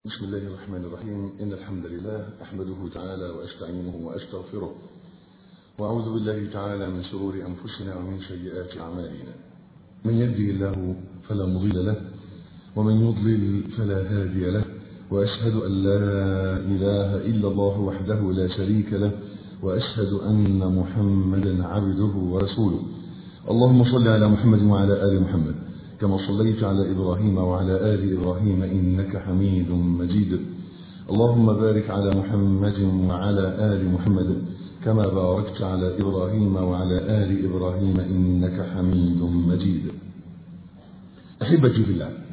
بسم الله الرحمن الرحيم إن الحمد لله أحمده تعالى وأستعينه وأستغفره وأعوذ بالله تعالى من شرور أنفسنا ومن سيئات أعمالنا من يهده الله فلا مضل له ومن يضلل فلا هادي له وأشهد أن لا إله إلا الله وحده لا شريك له وأشهد أن محمدا عبده ورسوله اللهم صل على محمد وعلى آل محمد كما صليت على إبراهيم وعلى آل إبراهيم إنك حميد مجيد اللهم بارك على محمد وعلى آل محمد كما باركت على إبراهيم وعلى آل إبراهيم إنك حميد مجيد أحبتي في الله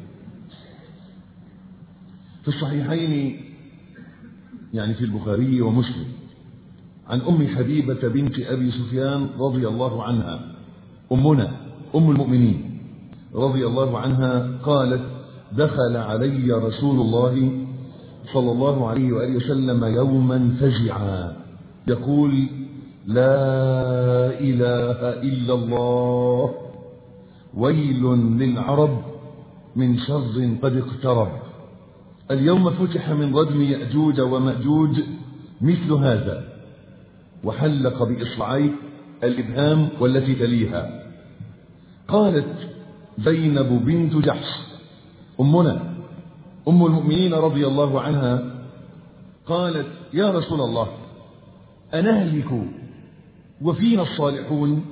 في الصحيحين يعني في البخاري ومسلم عن أم حبيبة بنت أبي سفيان رضي الله عنها أمنا أم المؤمنين رضي الله عنها قالت دخل علي رسول الله صلى الله عليه وآله وسلم يوما فزعا يقول لا إله إلا الله ويل للعرب من شر قد اقترب اليوم فتح من ردم يأجوج ومأجوج مثل هذا وحلق بإصبعيه الإبهام والتي تليها قالت زينب بنت جحش أمنا أم المؤمنين رضي الله عنها قالت يا رسول الله أنهلك وفينا الصالحون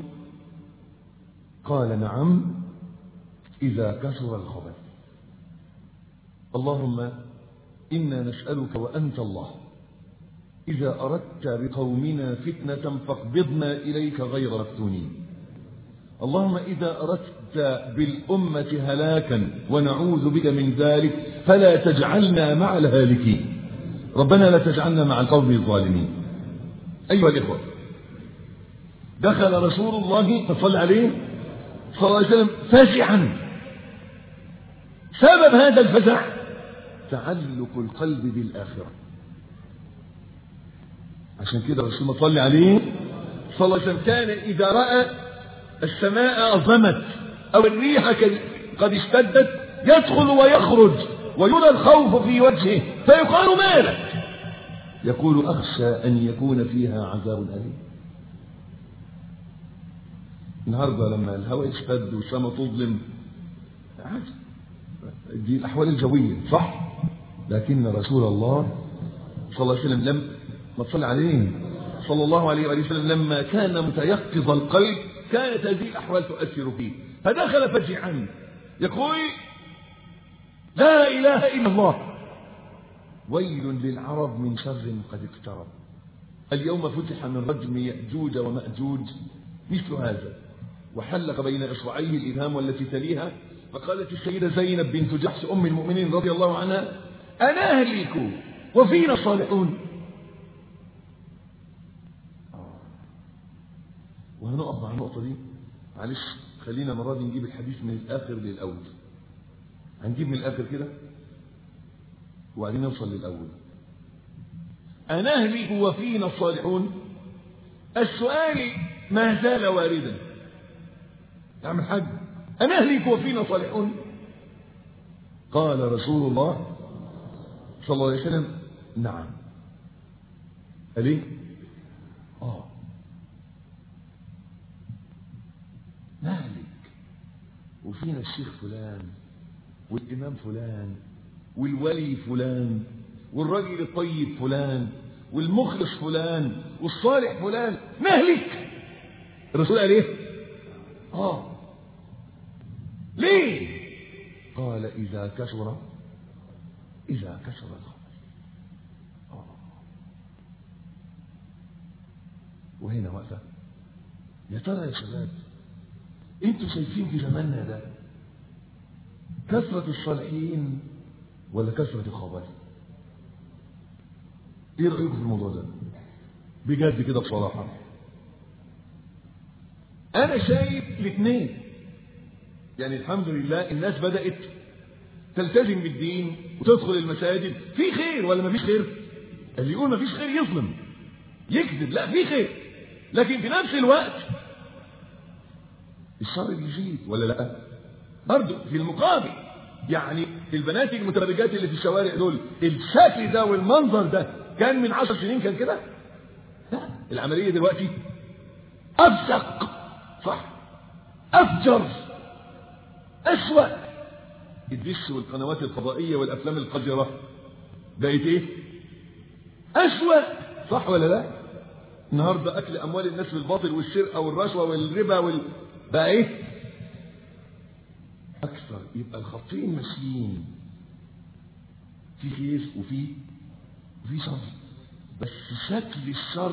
قال نعم إذا كثر الخبث اللهم إنا نسألك وأنت الله إذا أردت بقومنا فتنة فاقبضنا إليك غير مفتونين اللهم إذا أردت بالأمة هلاكا ونعوذ بك من ذلك فلا تجعلنا مع الهالكين ربنا لا تجعلنا مع القوم الظالمين أيها الإخوة دخل رسول الله صلى عليه صلى الله عليه وسلم فزعا سبب هذا الفزع تعلق القلب بالآخرة عشان كده رسول الله صلى عليه صلى الله عليه وسلم كان إذا رأى السماء أظلمت أو الريح قد اشتدت يدخل ويخرج ويرى الخوف في وجهه فيقال ما لك يقول أخشى أن يكون فيها عذاب أليم النهارده لما الهواء يشتد والسماء تظلم عادي دي الأحوال الجوية صح لكن رسول الله صلى الله عليه وسلم لم ما تصلي عليه صلى الله عليه وآله وسلم لما كان متيقظ القلب كانت هذه الأحوال تؤثر فيه فدخل فجعا يقول لا إله إلا الله ويل للعرب من شر قد اقترب اليوم فتح من رجم يأجوج ومأجوج مثل هذا وحلق بين إصبعيه الإبهام والتي تليها فقالت السيدة زينب بنت جحش أم المؤمنين رضي الله عنها أنا أهلك وفينا الصالحون وهنقف مع النقطة دي معلش خلينا المرة دي نجيب الحديث من الآخر للأول هنجيب من الآخر كده وبعدين نوصل للأول أنهلك وفينا الصالحون السؤال ما زال واردا نعم الحاج أنهلك وفينا صالحون قال رسول الله صلى الله عليه وسلم نعم قال ايه اه نهلك وفينا الشيخ فلان والإمام فلان والولي فلان والرجل الطيب فلان والمخلص فلان والصالح فلان نهلك الرسول قال ايه اه ليه قال إذا كثر إذا كثر الخبث آه. وهنا وقفة يا ترى يا شباب انتوا شايفين في زماننا ده كثرة الصالحين ولا كثرة الخبث ايه رأيكم في الموضوع ده بجد كده بصراحة انا شايف الاثنين يعني الحمد لله الناس بدأت تلتزم بالدين وتدخل المساجد في خير ولا ما فيش خير اللي يقول ما فيش خير يظلم يكذب لا في خير لكن في نفس الوقت الشر بيزيد ولا لا برضه في المقابل يعني البنات المتبرجات اللي في الشوارع دول الشكل ده والمنظر ده كان من عشر سنين كان كده لا العملية دلوقتي أبزق صح أفجر أسوأ الدش والقنوات الفضائية والأفلام القذرة بقت إيه أسوأ صح ولا لا النهاردة أكل أموال الناس بالباطل والسرقة والرشوة والربا وال... بقى إيه أكثر يبقى الخطين ماشيين في خير وفي وفي شر بس شكل الشر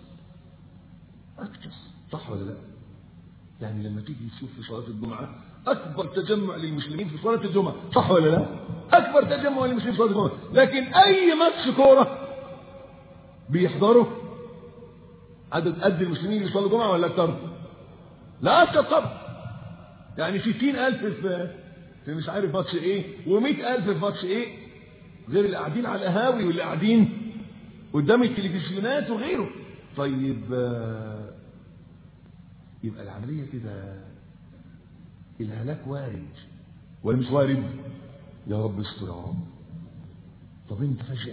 أكثر صح ولا لا؟ يعني لما تيجي تشوف في صلاة الجمعة أكبر تجمع للمسلمين في صلاة الجمعة صح ولا لا؟ أكبر تجمع للمسلمين في صلاة الجمعة لكن أي ماتش كورة بيحضروا عدد قد المسلمين اللي يصلوا جمعة ولا أكثر؟ لا أكثر طبعا يعني ستين ألف في في مش عارف ماتش إيه ومئة ألف في ماتش إيه غير اللي قاعدين على القهاوي واللي قاعدين قدام التلفزيونات وغيره طيب يبقى العملية كده الهلاك وارد ولا مش وارد يا رب استر يا رب طب انت فجأة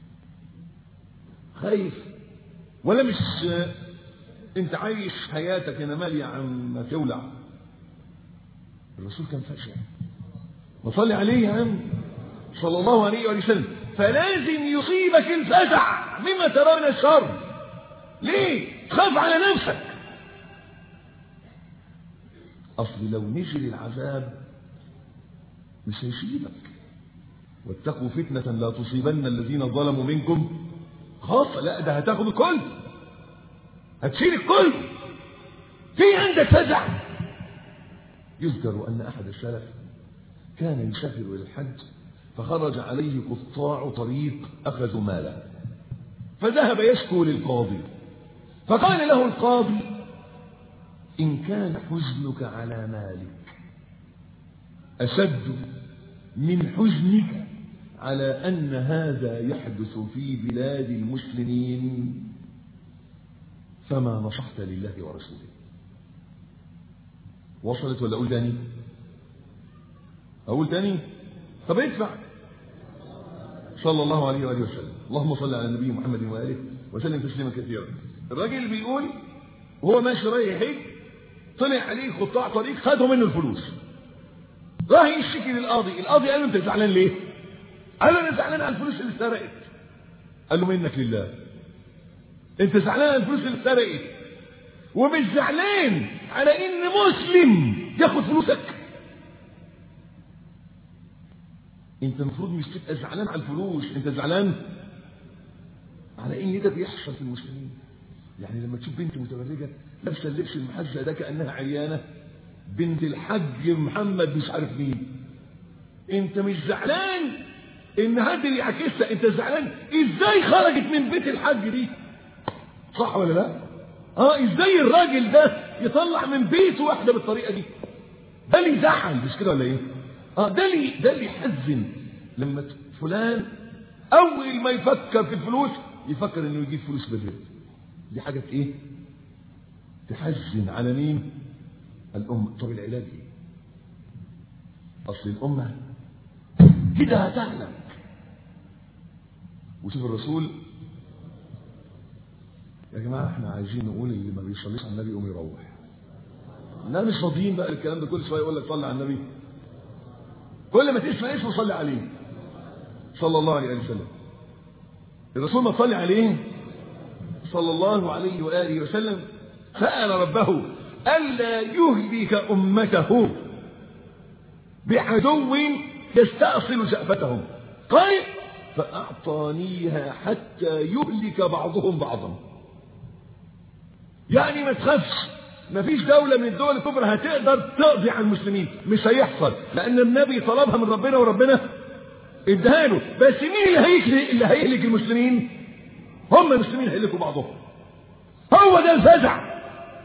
خايف ولا مش انت عايش حياتك انا مالي يا عم تولع الرسول كان فجأة وصلي عليه يا عم صلى الله عليه وسلم فلازم يصيبك الفزع مما ترى من الشر ليه خاف على نفسك اصل لو نزل العذاب مش هيسيبك واتقوا فتنة لا تصيبن الذين ظلموا منكم خاصة لا ده هتاخد الكل هتشيل الكل في عندك فزع يذكر أن أحد السلف كان يسافر إلى الحج فخرج عليه قطاع طريق أخذوا ماله فذهب يشكو للقاضي فقال له القاضي إن كان حزنك على مالك أشد من حزنك على أن هذا يحدث في بلاد المسلمين فما نصحت لله ورسوله وصلت ولا أقول تاني أقول تاني طب ادفع صلى الله عليه وآله وسلم اللهم صل على النبي محمد وآله وسلم تسليما كثيرا الراجل بيقول وهو ماشي رايح يحج طلع عليه قطاع طريق خدوا منه الفلوس راح يشتكي للقاضي القاضي قال له انت زعلان ليه قال له انا زعلان على الفلوس اللي اتسرقت قال له منك لله انت زعلان على الفلوس اللي اتسرقت ومش زعلان على ان مسلم ياخد فلوسك انت المفروض مش تبقى زعلان على الفلوس انت زعلان على ان ده بيحصل في المسلمين يعني لما تشوف بنت متبرجه لابسه اللبس المحزق ده كانها عيانه بنت الحج محمد مش عارف مين انت مش زعلان ان حد يعكسها انت زعلان ازاي خرجت من بيت الحج دي صح ولا لا اه ازاي الراجل ده يطلع من بيته واحده بالطريقه دي ده اللي يزعل مش كده ولا ايه اه ده اللي ده اللي يحزن لما فلان اول ما يفكر في الفلوس يفكر انه يجيب فلوس بدري دي حاجه ايه تحزن على مين الأمة طب العلاج ايه اصل الأمة كده هتهلك وشوف الرسول يا جماعة احنا عايزين نقول اللي ما بيصليش على النبي يقوم يروح لا مش فاضيين بقى الكلام ده كل شوية يقول لك صلي على النبي كل ما تسمع اسمه صلي عليه صلى الله عليه وسلم الرسول ما صلي عليه صلى الله عليه وآله وسلم سأل ربه ألا يهلك أمته بعدو يستأصل شأفتهم قال فأعطانيها حتى يهلك بعضهم بعضا يعني ما تخافش ما فيش دولة من الدول الكبرى هتقدر تقضي على المسلمين مش هيحصل لأن النبي طلبها من ربنا وربنا اداها له بس مين اللي هيهلك اللي هيهلك المسلمين هم المسلمين هيهلكوا بعضهم هو ده الفزع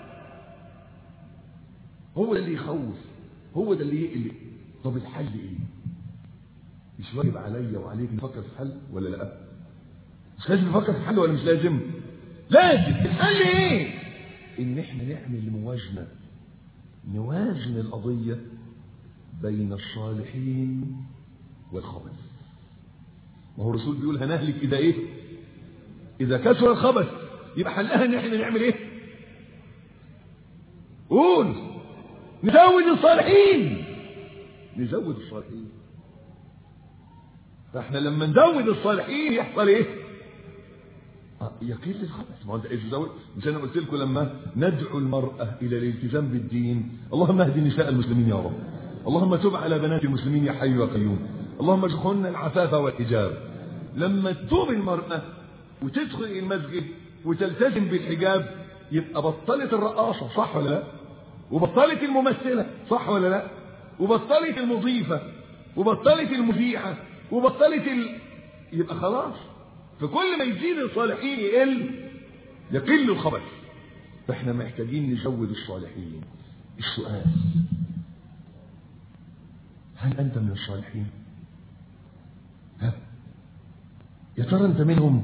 هو ده اللي يخوف هو ده اللي يقلق طب الحل ايه مش واجب عليا وعليك نفكر في حل ولا لا مش لازم نفكر في حل ولا مش لازم لازم الحل ايه ان احنا نعمل موازنه نوازن القضيه بين الصالحين والخبث ما هو الرسول بيقول هنهلك إذا إيه إذا كثر الخبث يبقى حلها إن إحنا نعمل إيه قول نزود الصالحين نزود الصالحين فاحنا لما نزود الصالحين يحصل ايه يقل الخبث ما هو انت ايش تزود مش انا قلت لكم لما ندعو المراه الى الالتزام بالدين اللهم اهد نساء المسلمين يا رب اللهم تب على بنات المسلمين يا حي يا قيوم اللهم ارزقهن العفاف والحجاب لما تتوب المراه وتدخل المسجد وتلتزم بالحجاب يبقى بطلت الرقاصه صح ولا لا وبطلت الممثله صح ولا لا وبطلت المضيفه وبطلت المذيعه وبطلت ال... يبقى خلاص فكل ما يزيد الصالحين يقل يقل الخبث فاحنا محتاجين نزود الصالحين السؤال هل انت من الصالحين ها يا ترى انت منهم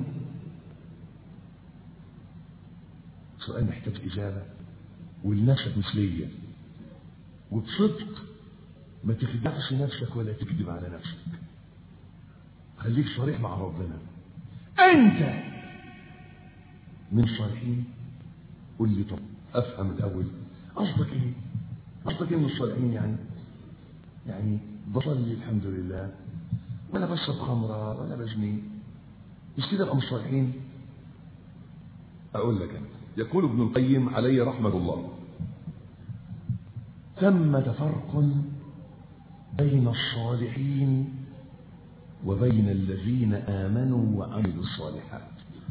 سؤال محتاج اجابه ولنفسك مثليه وبصدق ما تخدعش نفسك ولا تكذب على نفسك خليك صريح مع ربنا انت من الصالحين قول لي طب افهم الاول قصدك ايه قصدك ايه من الصالحين يعني يعني بصلي الحمد لله ولا بشرب خمره ولا بزني مش كده ابقى من الصالحين اقول لك أنا. يقول ابن القيم عليه رحمه الله ثمة فرق بين الصالحين وبين الذين آمنوا وعملوا الصالحات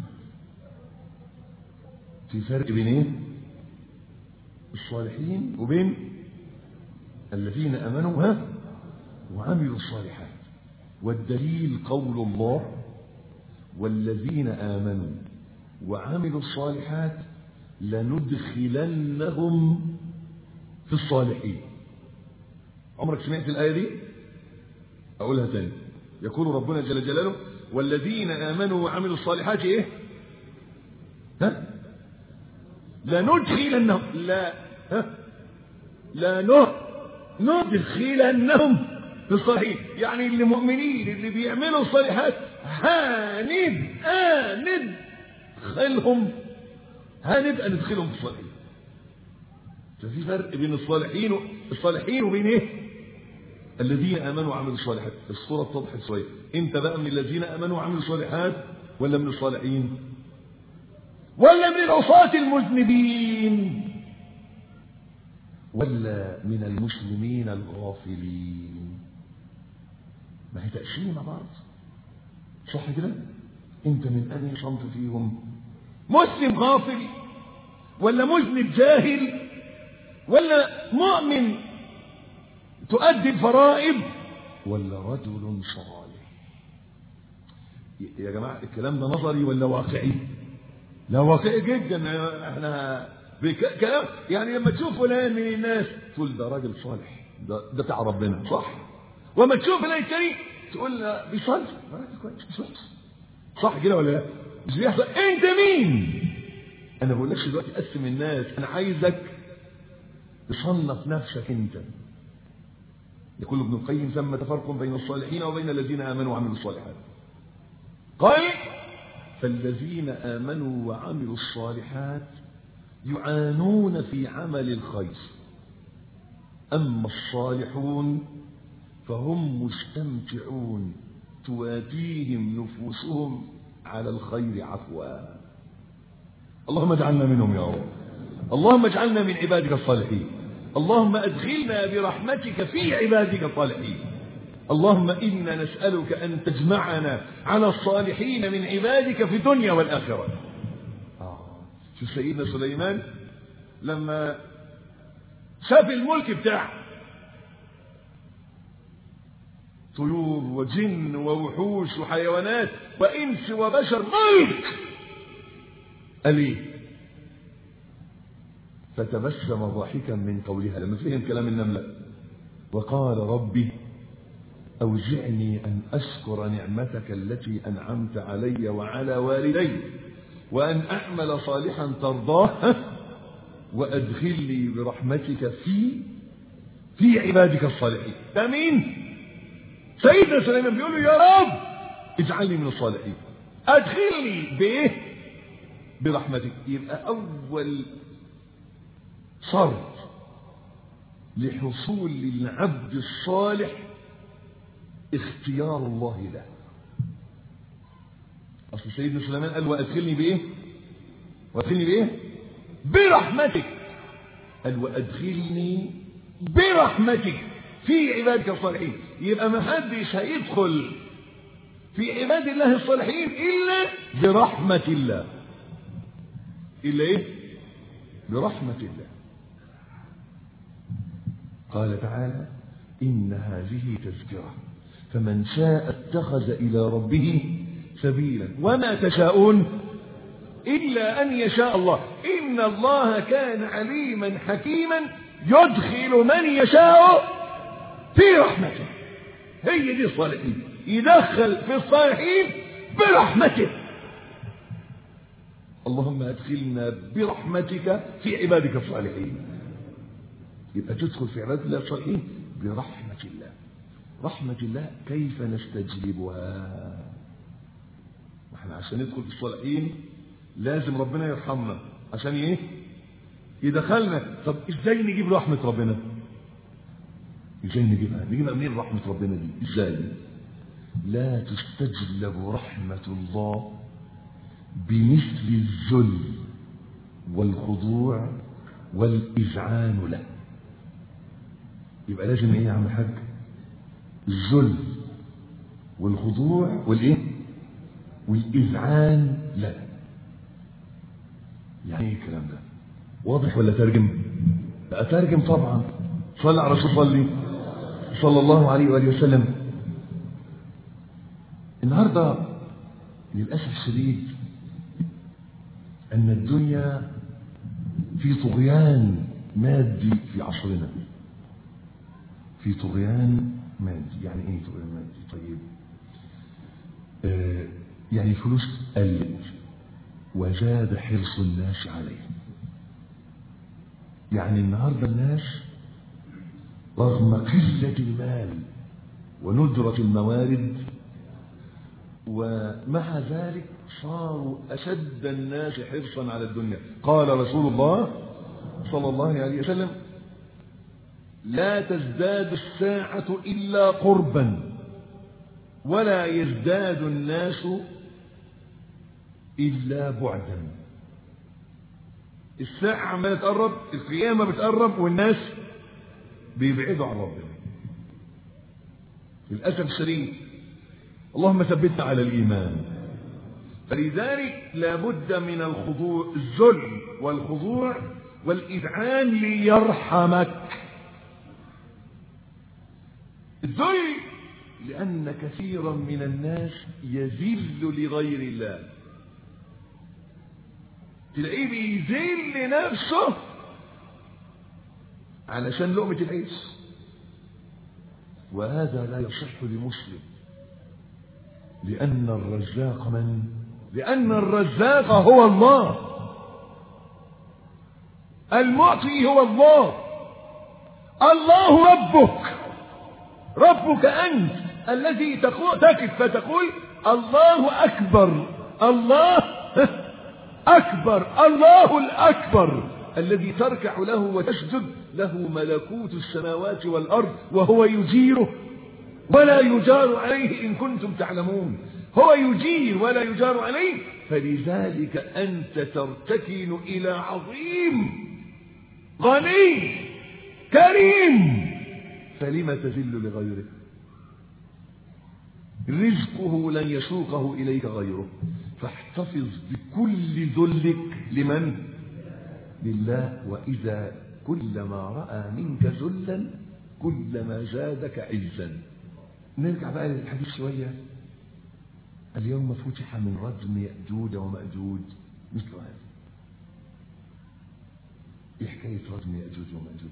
في فرق بين ايه الصالحين وبين الذين آمنوا ها وعملوا الصالحات والدليل قول الله والذين آمنوا وعملوا الصالحات لندخلنهم في الصالحين عمرك سمعت الآية دي أقولها تاني يقول ربنا جل جلاله والذين آمنوا وعملوا الصالحات إيه ها لندخلنهم لا ها لا نه ندخلنهم في الصالحين يعني المؤمنين اللي بيعملوا الصالحات هاند آند خلهم هنبقى ندخلهم في الصالحين ففي فرق بين الصالحين و... الصالحين وبين ايه الذين امنوا وعملوا الصالحات الصوره اتضحت شويه انت بقى من الذين امنوا وعملوا الصالحات ولا من الصالحين ولا من العصاة المذنبين ولا من المسلمين الغافلين ما هي تقسيمه بعض صح كده انت من انهي صنف فيهم مسلم غافل ولا مذنب جاهل ولا مؤمن تؤدي الفرائض ولا رجل صالح يا جماعة الكلام ده نظري ولا واقعي لا واقعي جدا احنا بك... كلام يعني لما تشوف فلان من الناس تقول ده راجل صالح ده ده بتاع ربنا صح وما تشوف فلان التاني تقول لا بيصلي راجل كويس مش وحش صح كده ولا لا مش بيحصل انت مين انا بقول لكش دلوقتي قسم الناس انا عايزك تصنف نفسك انت يقول ابن القيم ثم تفرق بين الصالحين وبين الذين امنوا وعملوا الصالحات قال فالذين امنوا وعملوا الصالحات يعانون في عمل الخير اما الصالحون فهم مستمتعون تواتيهم نفوسهم على الخير عفوا اللهم اجعلنا منهم يا رب اللهم اجعلنا من عبادك الصالحين اللهم ادخلنا برحمتك في عبادك الصالحين اللهم انا نسالك ان تجمعنا على الصالحين من عبادك في الدنيا والاخره آه. شوف سيدنا سليمان لما شاف الملك بتاعه طيور وجن ووحوش وحيوانات وانس وبشر ملك قال ايه فتبسم ضاحكا من قولها لما فهم كلام النملة وقال ربي أوزعني أن أشكر نعمتك التي أنعمت علي وعلى والدي وأن أعمل صالحا ترضاه وأدخلني برحمتك في في عبادك الصالحين ده مين سيدنا سليمان بيقول له يا رب اجعلني من الصالحين ادخلني بايه برحمتك يبقى اول شرط لحصول العبد الصالح اختيار الله له اصل سيدنا سليمان قال وادخلني بايه وادخلني بايه برحمتك قال وادخلني برحمتك في عبادك الصالحين يبقى ما حدش هيدخل في عباد الله الصالحين الا برحمه الله الا ايه برحمه الله قال تعالى ان هذه تذكره فمن شاء اتخذ الى ربه سبيلا وما تشاءون إلا أن يشاء الله إن الله كان عليما حكيما يدخل من يشاء في رحمته هي دي الصالحين يدخل في الصالحين برحمته اللهم ادخلنا برحمتك في عبادك الصالحين يبقى تدخل في عباد الله الصالحين برحمة الله رحمة الله كيف نستجلبها احنا عشان ندخل في الصالحين لازم ربنا يرحمنا عشان ايه يدخلنا طب ازاي نجيب رحمة ربنا ازاي نجيبها نجيبها منين رحمة ربنا دي ازاي لا تستجلب رحمة الله بمثل الذل والخضوع والإذعان له يبقى لازم ايه يا عم الحاج الذل والخضوع والايه والإذعان له يعني ايه الكلام ده واضح ولا ترجم اترجم طبعا صلى على رسول صلي صلى الله عليه واله وسلم النهارده للاسف الشديد ان الدنيا في طغيان مادي في عصرنا في طغيان مادي يعني ايه طغيان مادي طيب آه يعني الفلوس قلت وزاد حرص الناس عليه يعني النهارده الناس رغم قلة المال وندرة الموارد ومع ذلك صاروا أشد الناس حرصا على الدنيا قال رسول الله صلى الله عليه وسلم لا تزداد الساعة إلا قربا ولا يزداد الناس إلا بعدا الساعة عمالة تقرب القيامة بتقرب والناس بيبعدوا عن ربنا للأسف الشديد اللهم ثبتنا على الإيمان فلذلك لابد من الخضوع الذل والخضوع والإذعان ليرحمك الذل لأن كثيرا من الناس يذل لغير الله تلاقيه بيذل نفسه علشان لقمة العيش وهذا لا يصح لمسلم لأن الرزاق من؟ لأن الرزاق هو الله المعطي هو الله الله ربك ربك أنت الذي تقول تقف فتقول الله أكبر الله أكبر الله الأكبر الذي تركع له وتسجد له ملكوت السماوات والأرض وهو يجيره ولا يجار عليه إن كنتم تعلمون هو يجير ولا يجار عليه فلذلك أنت ترتكن إلى عظيم غني كريم فلم تذل لغيره رزقه لن يسوقه إليك غيره فاحتفظ بكل ذلك لمن لله وإذا كلما رأى منك ذلا كلما زادك عزا نرجع بقى للحديث شوية اليوم فتح من ردم يأجوج ومأجوج مثل هذا ايه حكاية ردم يأجوج ومأجوج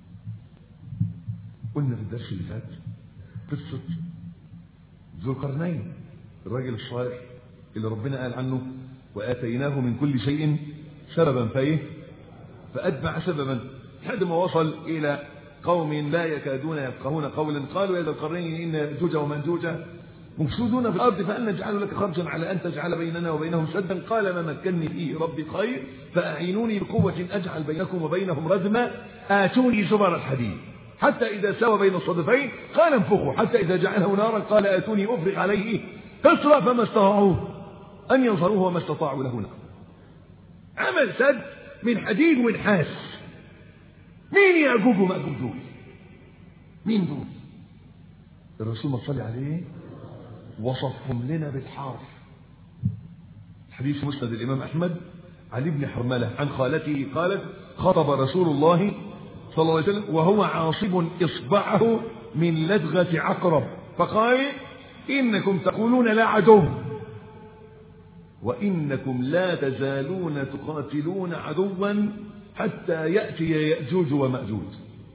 قلنا في الدرس اللي فات قصة ذو القرنين الراجل الصالح اللي ربنا قال عنه وآتيناه من كل شيء سببا فايه فأتبع سببا لحد ما وصل إلى قوم لا يكادون يفقهون قولا قالوا يا ذا القرنين إن يأجوج ومأجوج مفسدون في الأرض فهل نجعل لك خرجا على أن تجعل بيننا وبينهم سدا قال ما مكني فيه ربي خير فأعينوني بقوة أجعل بينكم وبينهم ردما آتوني زبر الحديد حتى إذا سوى بين الصدفين قال انفخوا حتى إذا جعله نارا قال آتوني أفرغ عليه قصرا فما استطاعوه أن ينصروه وما استطاعوا له نقبا عمل سد من حديد ونحاس مين يأجوج ومأجوج دول مين دول الرسول ما صلى عليه وصفهم لنا بالحرف حديث مسند الإمام أحمد علي بن حرملة عن خالته قالت خطب رسول الله صلى الله عليه وسلم وهو عاصب إصبعه من لدغة عقرب فقال إنكم تقولون لا عدو وإنكم لا تزالون تقاتلون عدوا حتى يأتي يأجوج ومأجوج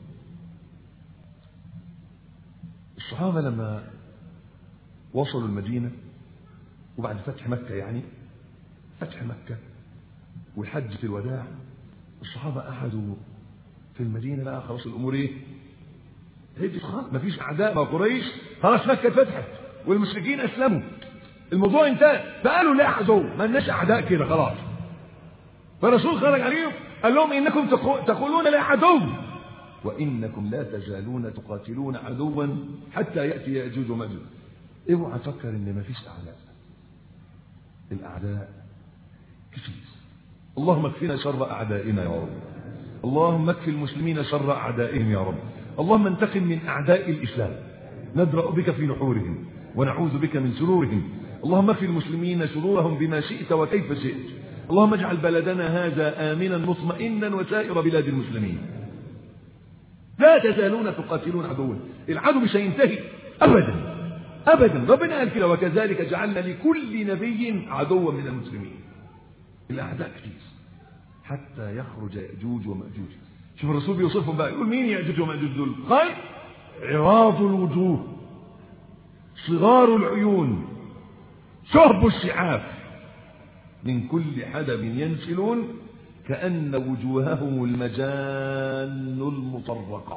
الصحابة لما وصلوا المدينة وبعد فتح مكة يعني فتح مكة وحجة الوداع الصحابة قعدوا في المدينة بقى خلاص الأمور إيه؟ هدي خلاص مفيش أعداء ما قريش خلاص مكة فتحت والمشركين أسلموا الموضوع انتهى فقالوا لا عدو ما لناش أعداء كده خلاص فالرسول خرج عليهم قال لهم إنكم تقولون لا عدو وإنكم لا تزالون تقاتلون عدوا حتى يأتي يأجوج ومأجوج اوعى تفكر ان مفيش اعداء الاعداء كتير اللهم اكفنا شر اعدائنا يا رب اللهم اكفي المسلمين شر اعدائهم يا رب اللهم انتقم من اعداء الاسلام ندرا بك في نحورهم ونعوذ بك من شرورهم اللهم اكفي المسلمين شرورهم بما شئت وكيف شئت اللهم اجعل بلدنا هذا امنا مطمئنا وسائر بلاد المسلمين لا تزالون تقاتلون عدوا العدو مش هينتهي ابدا ابدا ربنا قال كده وكذلك جعلنا لكل نبي عدوا من المسلمين الاعداء كتير حتى يخرج ياجوج وماجوج شوف الرسول بيوصفهم بقى يقول مين ياجوج وماجوج دول قال عراض الوجوه صغار العيون شهب الشعاف من كل حدب ينسلون كأن وجوههم المجان المطرقة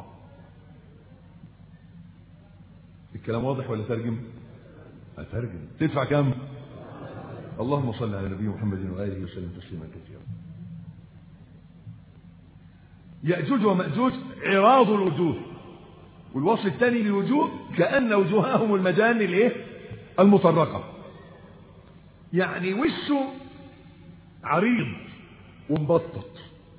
الكلام واضح ولا ترجم أترجم تدفع كم اللهم صل على نبي محمد وآله وسلم تسليما كثيرا يأجوج ومأجوج عراض الوجوه والوصف الثاني للوجوه كأن وجوههم المجان الايه المطرقة يعني وشه عريض ومبطط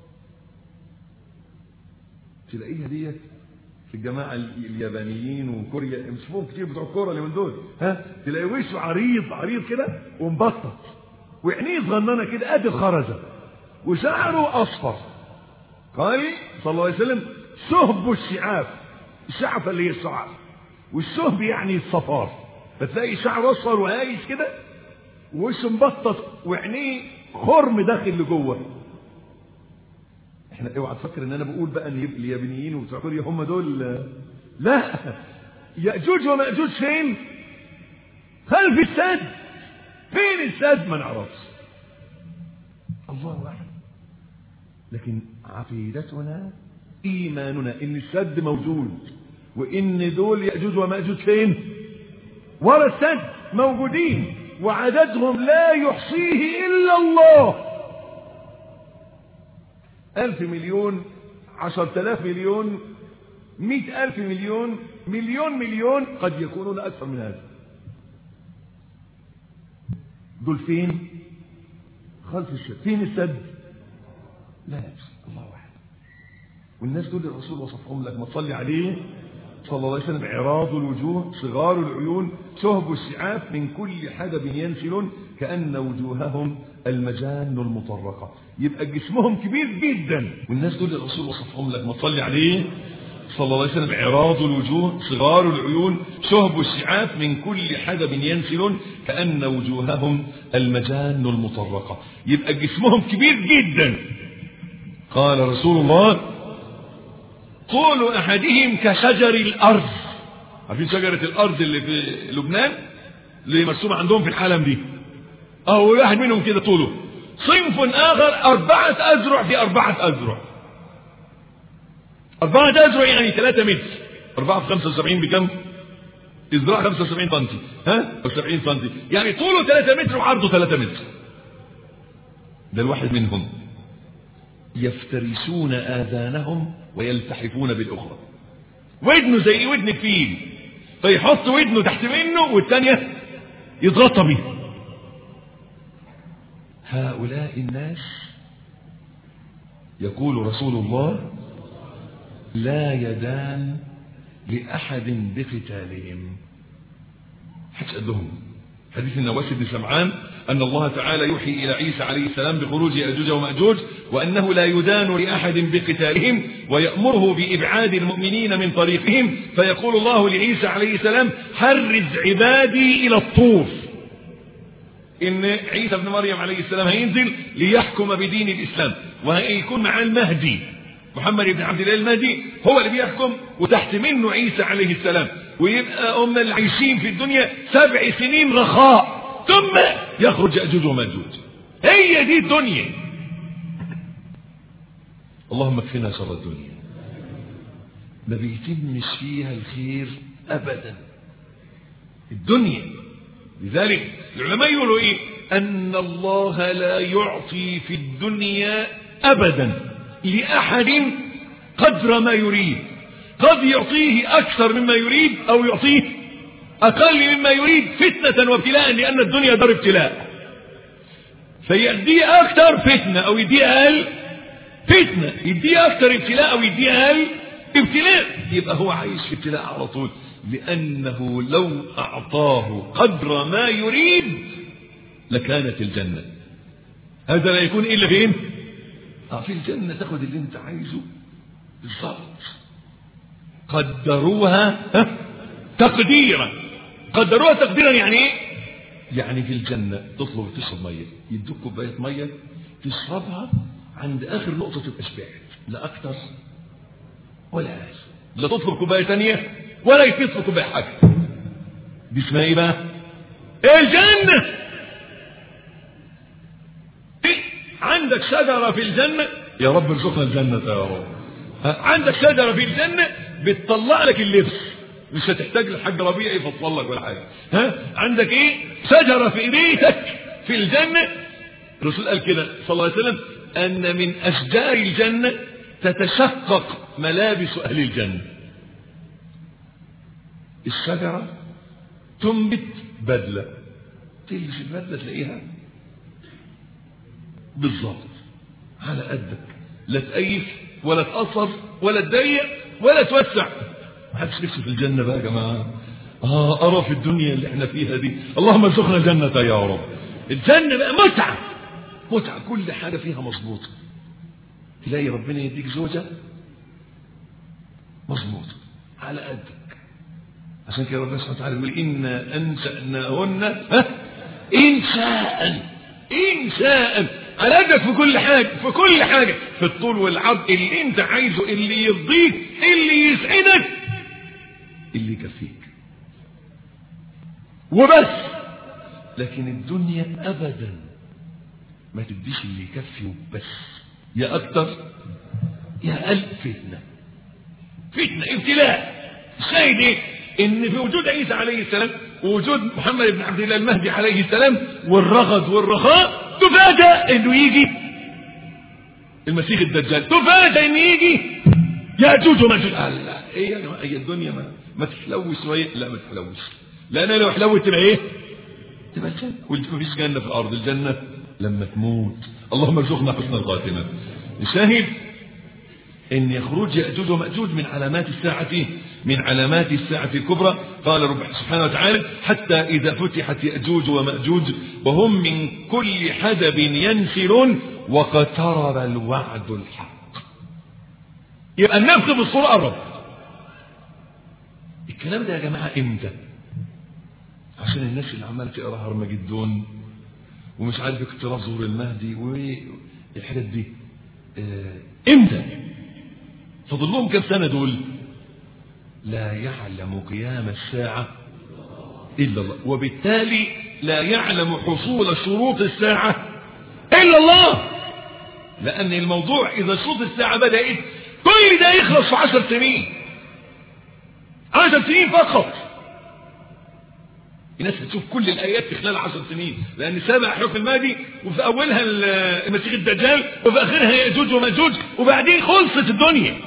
تلاقيها ديت في الجماعة اليابانيين وكوريا مش كتير بتوع الكورة اللي من دول ها تلاقي وشه عريض عريض كده ومبطط وعينيه صغننه كده قد الخرزة وشعره أصفر قال صلى الله عليه وسلم سهب الشعاف الشعف اللي هي الشعر والسهب يعني الصفار فتلاقي شعره أصفر وهايش كده ووشه مبطط وعينيه خرم داخل لجوه احنا اوعى تفكر ان انا بقول بقى ان اليابانيين وبتوع كوريا هم دول لا ياجوج وماجوج فين خلف السد فين السد ما نعرفش الله اعلم لكن عقيدتنا ايماننا ان السد موجود وان دول ياجوج وماجوج فين ورا السد موجودين وعددهم لا يحصيه الا الله ألف مليون عشر تلاف مليون مئة ألف مليون مليون مليون قد يكونون أكثر من هذا دول فين خلف السد فين السد لا يبس الله واحد والناس دول الرسول وصفهم لك ما تصلي عليه صلى الله عليه وسلم عراض الوجوه صغار العيون شهب الشعاف من كل حدب ينسلون كأن وجوههم المجان المطرقة يبقى جسمهم كبير جدا والناس دول الرسول وصفهم لك ما تصلي عليه صلى الله عليه وسلم عراض الوجوه صغار العيون شهب الشعاف من كل حدب ينسلون كأن وجوههم المجان المطرقة يبقى جسمهم كبير جدا قال رسول الله طول أحدهم كشجر الأرض عارفين شجرة الأرض اللي في لبنان اللي مرسومة عندهم في الحلم دي أو واحد منهم كده طوله صنف آخر أربعة أذرع في أربعة أذرع أربعة أذرع يعني ثلاثة متر أربعة في خمسة وسبعين بكم؟ إذراع 75 سم ها؟ أو 70 سم يعني طوله 3 متر وعرضه 3 متر ده الواحد منهم يفترسون آذانهم ويلتحفون بالأخرى ودنه زي ودن الفيل فيحط ودنه تحت منه والثانية يتغطى بيها هؤلاء الناس يقول رسول الله لا يدان لأحد بقتالهم حدث لهم حديث النواس بن سمعان أن الله تعالى يوحي إلى عيسى عليه السلام بخروج يأجوج ومأجوج وأنه لا يدان لأحد بقتالهم ويأمره بإبعاد المؤمنين من طريقهم فيقول الله لعيسى عليه السلام حرز عبادي إلى الطور إن عيسى بن مريم عليه السلام هينزل ليحكم بدين الإسلام وهيكون معاه المهدي محمد بن عبد الله المهدي هو اللي بيحكم وتحت منه عيسى عليه السلام ويبقى هم اللي عايشين في الدنيا سبع سنين رخاء ثم يخرج يأجوج ومأجوج هي دي الدنيا اللهم اكفنا شر الدنيا ما بيتمش فيها الخير ابدا الدنيا لذلك العلماء يقولوا ايه ان الله لا يعطي في الدنيا ابدا لاحد قدر ما يريد قد يعطيه اكثر مما يريد او يعطيه اقل مما يريد فتنه وابتلاء لان الدنيا دار ابتلاء فيديه اكثر فتنه او يديه اقل فتنه يديه اكثر ابتلاء او يديه اقل ابتلاء يبقى هو عايش في ابتلاء على طول لانه لو اعطاه قدر ما يريد لكانت الجنه هذا لا يكون الا فين اه في الجنه تاخد اللي انت عايزه بالضبط قدروها تقديرا قدروها تقديرا يعني ايه يعني في الجنة تطلب تشرب مية يدوك كوباية مية تشربها عند آخر نقطة تبقى شبعت لا أكتر ولا أقل لا تطلب كوباية ثانية ولا يطلب كوباية حاجة دي اسمها ايه بقى؟ الجنة عندك شجرة في الجنة يا رب ارزقنا الجنة يا رب عندك شجرة في الجنة بتطلع لك اللبس مش هتحتاج لحاج ربيع يفصل لك ولا حاجة ها عندك ايه شجرة في بيتك في الجنة الرسول قال كده صلى الله عليه وسلم ان من اشجار الجنة تتشقق ملابس اهل الجنة الشجرة تنبت بدلة تلبس البدلة تلاقيها بالظبط على قدك لا تقيف ولا تقصر ولا تضيق ولا توسع محدش نفسه في الجنة بقى يا جماعة اه ارى في الدنيا اللي احنا فيها دي اللهم ارزقنا الجنة يا رب الجنة بقى متعة متعة كل حاجة فيها مظبوطة تلاقي ربنا يديك زوجة مظبوطة على قدك عشان كده ربنا سبحانه وتعالى يقول إنا أنشأناهن ها إنشاء إنشاء على قدك في كل حاجة في كل حاجة في الطول والعرض اللي انت عايزه اللي يرضيك اللي يسعدك اللي يكفيك وبس لكن الدنيا ابدا ما تديش اللي يكفي وبس يا اكتر يا ألف فتنة فتنة ابتلاء الشاهد ايه ان في وجود عيسى عليه السلام ووجود محمد بن عبد الله المهدي عليه السلام والرغد والرخاء تفاجأ انه يجي المسيح الدجال تفاجأ انه يجي يأجوج ومأجوج قال لا ايه يا جماعه هي الدنيا ما ما تحلوش شويه لا ما تحلوش لان لو حلوت تبقى ايه؟ تبقى الجنه ومفيش جنه في الارض الجنه لما تموت اللهم ارزقنا حسن الخاتمه الشاهد ان يخرج يأجوج ومأجوج من علامات الساعة من علامات الساعة الكبرى قال رب سبحانه وتعالى حتى إذا فتحت يأجوج ومأجوج وهم من كل حدب ينسلون واقترب الوعد الحق يبقى النفخ في الصورة قرب الكلام ده يا جماعة امتى عشان الناس اللي عمالة تقرا هرمجدون ومش عارف اقتراب ظهور المهدي والحاجات دي اه امتى فاضل لهم كم سنة دول لا يعلم قيام الساعة إلا الله وبالتالي لا يعلم حصول شروط الساعة إلا الله لأن الموضوع إذا شروط الساعة بدأت كل ده يخلص في عشر سنين عشر سنين فقط الناس هتشوف كل الايات في خلال عشر سنين لان سابع حروف المادي وفي اولها المسيح الدجال وفي اخرها ياجوج وماجوج وبعدين خلصت الدنيا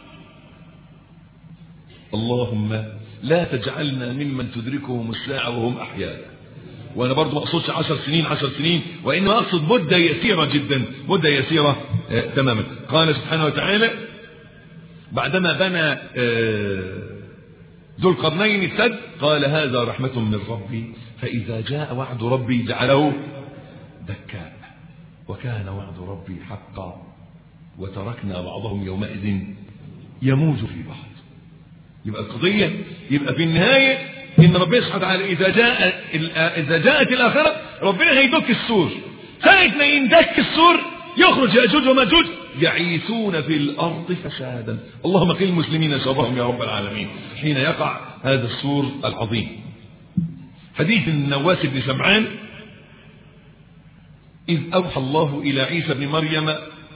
اللهم لا تجعلنا ممن تدركهم الساعة وهم أحياء وأنا برضو ما أقصدش عشر سنين عشر سنين وإنما أقصد مدة يسيرة جدا مدة يسيرة آه تماما قال سبحانه وتعالى بعدما بنى آه ذو القرنين السد قال هذا رحمة من ربي فإذا جاء وعد ربي جعله دكاء وكان وعد ربي حقا وتركنا بعضهم يومئذ يموج في بعض يبقى القضية يبقى في النهاية إن ربنا سبحانه وتعالى إذا جاء إذا جاءت الآخرة ربنا هيدك السور ساعة ما يندك السور يخرج يأجوج وماجوج يعيثون في الأرض فسادا اللهم قل المسلمين شرهم يا رب العالمين حين يقع هذا السور العظيم حديث النواس بن سمعان إذ أوحى الله إلى عيسى بن مريم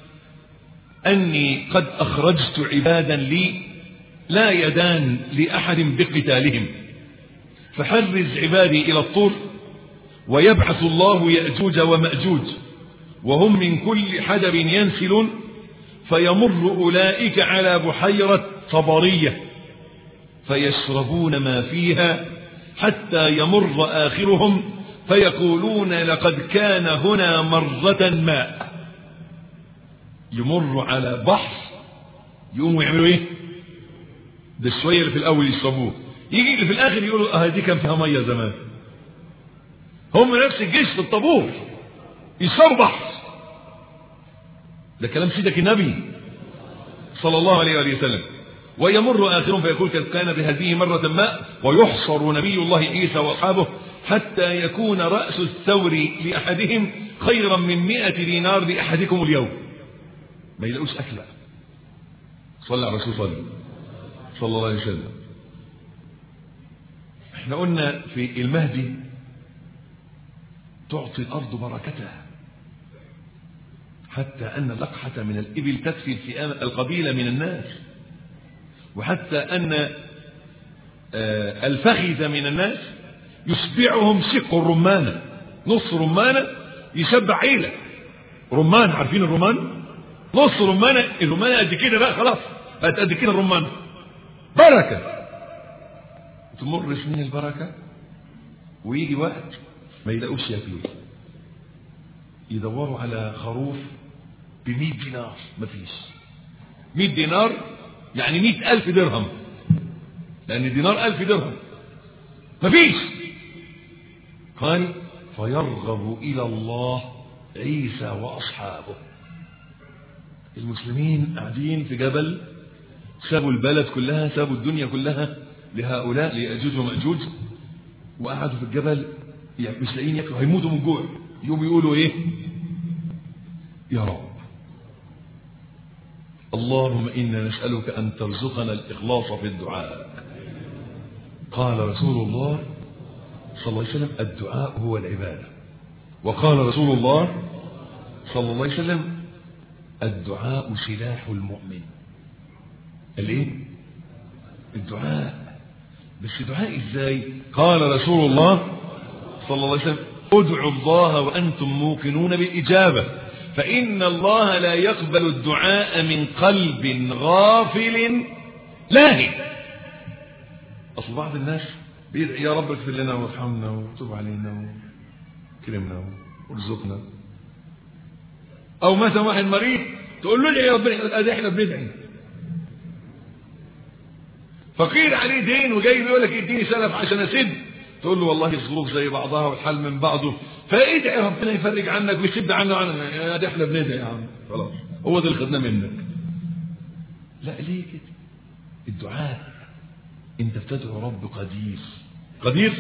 أني قد أخرجت عبادا لي لا يدان لأحد بقتالهم فحرز عبادي إلى الطور ويبعث الله يأجوج ومأجوج وهم من كل حدب ينسلون فيمر أولئك على بحيرة طبرية فيشربون ما فيها حتى يمر آخرهم فيقولون لقد كان هنا مرة ماء يمر على بحر يقوموا يعملوا ايه ده الشوية اللي في الأول يشربوه يجي اللي في الآخر يقولوا اه دي كان فيها مية زمان هم نفس الجيش في الطابور يشربوا بحر ده كلام سيدك النبي صلى الله عليه وآله وسلم ويمر آخرهم فيقول كان بهذه مرة ماء ويحصر نبي الله عيسى وأصحابه حتى يكون رأس الثور لأحدهم خيرا من مئة دينار لأحدكم اليوم ما يلاقوش أكل صلى على الرسول صلى صلى الله عليه وسلم احنا قلنا في المهدي تعطي الأرض بركتها حتى أن لقحة من الإبل تكفي الفئام القبيلة من الناس وحتى أن الفخذ من الناس يشبعهم شق الرمانة نص رمانة يشبع عيلة رمان عارفين الرمان نص رمانة الرمانة قد كده بقى خلاص بقت قد كده الرمانة بركة تمر سنين البركة ويجي وقت ما يلاقوش ياكلوا يدوروا على خروف ب 100 دينار مفيش 100 دينار يعني 100 ألف درهم لأن دينار ألف درهم مفيش قال فيرغب إلى الله عيسى وأصحابه المسلمين قاعدين في جبل سابوا البلد كلها سابوا الدنيا كلها لهؤلاء ليأجوج ومأجوج وقعدوا في الجبل يعني مش لاقيين ياكلوا هيموتوا من جوع يوم يقولوا ايه يا رب اللهم إنا نسألك أن ترزقنا الإخلاص في الدعاء قال رسول الله صلى الله عليه وسلم الدعاء هو العبادة وقال رسول الله صلى الله عليه وسلم الدعاء سلاح المؤمن الايه الدعاء بس دعاء ازاي قال رسول الله صلى الله عليه وسلم ادعوا الله وانتم موقنون بالاجابه فان الله لا يقبل الدعاء من قلب غافل لاهي اصل بعض الناس بيدعي يا رب اغفر لنا وارحمنا وتب علينا وكرمنا وارزقنا او مثلا واحد مريض تقول له يا ربنا ادي احنا بندعي فقير عليه دين وجاي بيقول لك اديني سلف عشان اسد تقول له والله الظروف زي بعضها والحل من بعضه فادعي ربنا يفرج عنك ويسد عنه عنك ادي احنا بندعي يا عم خلاص هو ده اللي خدناه منك لا ليه كده الدعاء انت بتدعو رب قدير قدير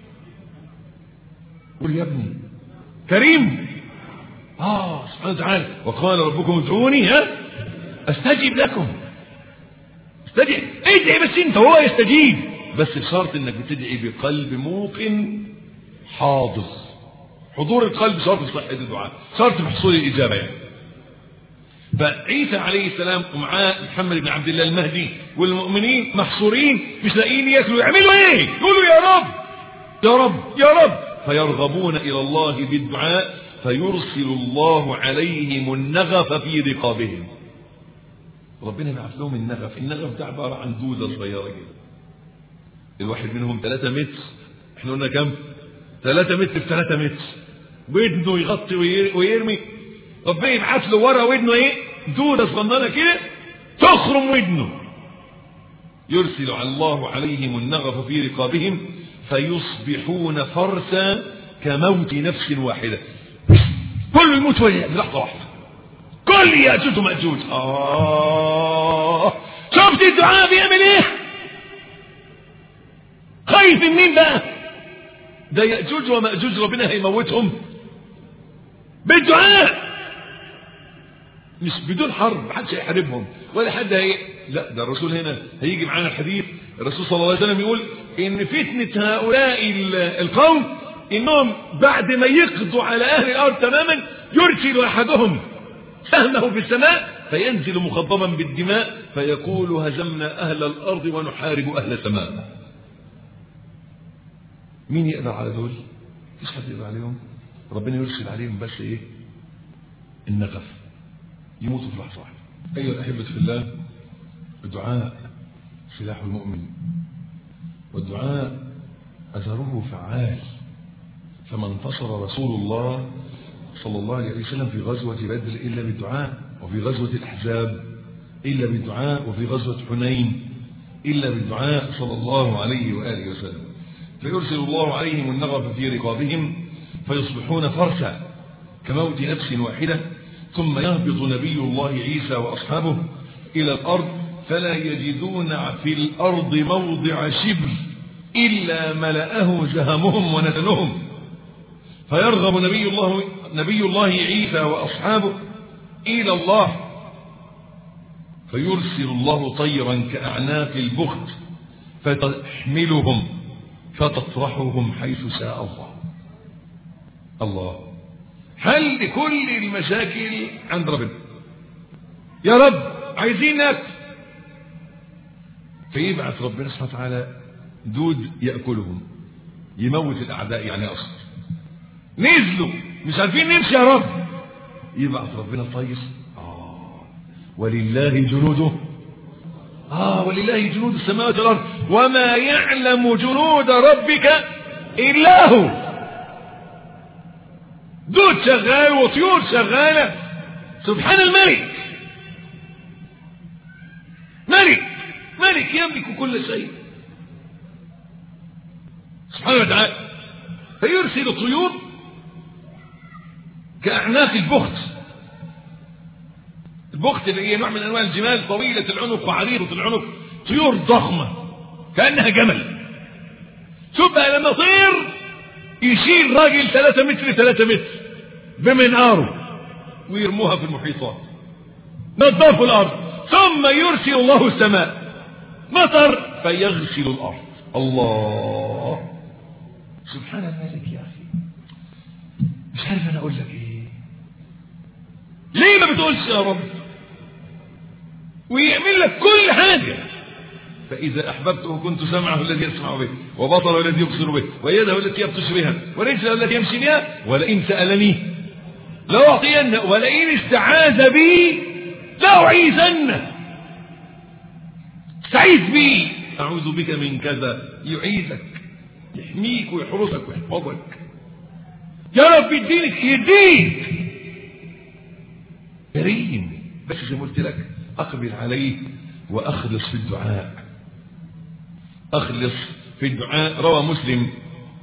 قول يا ابني كريم اه سبحانه وتعالى وقال ربكم ادعوني ها استجب لكم استجب ادعي بس انت هو يستجيب بس بشرط انك بتدعي بقلب موقن حاضر حضور القلب شرط في صحة الدعاء شرط في حصول الإجابة يعني فعيسى عليه السلام ومعاه محمد بن عبد الله المهدي والمؤمنين محصورين مش لاقيين ياكلوا يعملوا ايه؟ يقولوا يا رب يا رب يا رب فيرغبون الى الله بالدعاء فيرسل الله عليهم النغف في رقابهم ربنا يبعث لهم النغف النغف ده عباره عن دوده صغيره كده الواحد منهم 3 متر احنا قلنا كام 3 متر في 3 متر ودنه يغطي ويرمي ربنا يبعث له ورا ودنه ايه دوده صغننه كده تخرم ودنه يرسل الله عليهم النغف في رقابهم فيصبحون فرسا كموت نفس واحده كله يموت في لحظه واحده كل ياجوج وماجوج اه شفت الدعاء بيعمل ايه خايف من مين بقى ده ياجوج وماجوج ربنا هيموتهم بالدعاء مش بدون حرب محدش هيحاربهم ولا حد هي لا ده الرسول هنا هيجي معانا الحديث الرسول صلى الله عليه وسلم يقول ان فتنه هؤلاء القوم انهم بعد ما يقضوا على اهل الارض تماما يرسل احدهم سهمه في السماء فينزل مخضبا بالدماء فيقول هزمنا اهل الارض ونحارب اهل السماء مين يقدر على دول مفيش حد يقدر عليهم ربنا يرسل عليهم بس ايه النغف يموتوا في لحظه واحده ايها الاحبه في الله الدعاء سلاح المؤمن والدعاء اثره فعال فما انتصر رسول الله صلى الله عليه وسلم في غزوة بدر إلا بالدعاء وفي غزوة الأحزاب إلا بالدعاء وفي غزوة حنين إلا بالدعاء صلى الله عليه وآله وسلم فيرسل الله عليهم النغف في رقابهم فيصبحون فرسا كموت نفس واحدة ثم يهبط نبي الله عيسى وأصحابه إلى الأرض فلا يجدون في الأرض موضع شبر إلا ملأه زهمهم ونتنهم فيرغب نبي الله نبي الله عيسى واصحابه الى الله فيرسل الله طيرا كاعناق البخت فتحملهم فتطرحهم حيث شاء الله الله حل كل المشاكل عند ربنا يا رب عايزينك فيبعث ربنا سبحانه وتعالى دود ياكلهم يموت الاعداء يعني اصلا نزلوا مش عارفين نمشي يا رب يبعث ربنا طير آه ولله جنوده آه ولله جنود السماوات والأرض وما يعلم جنود ربك إلا هو دود شغال وطيور شغالة سبحان الملك ملك ملك يملك كل شيء سبحانه وتعالى فيرسل الطيور كأعناق البخت البخت اللي هي نوع من أنواع الجمال طويلة العنق وعريضة العنق طيور ضخمة كأنها جمل شوف بقى لما طير يشيل راجل 3 متر 3 متر بمنقاره ويرموها في المحيطات نظفوا الأرض ثم يرسل الله السماء مطر فيغسل الأرض الله سبحان الملك يا أخي مش عارف أنا أقول لك إيه ليه ما بتقولش يا رب ويعمل لك كل حاجة فإذا أحببته كنت سمعه الذي يسمع به وبطره الذي يبصر به ويده التي يبطش بها ورجله التي يمشي بها ولئن سألني لأعطينه ولئن استعاذ بي لأعيذنه استعيذ بي أعوذ بك من كذا يعيذك يحميك ويحرسك ويحفظك يا رب يدينك يديك كريم بس زي ما قلت لك أقبل عليه وأخلص في الدعاء أخلص في الدعاء روى مسلم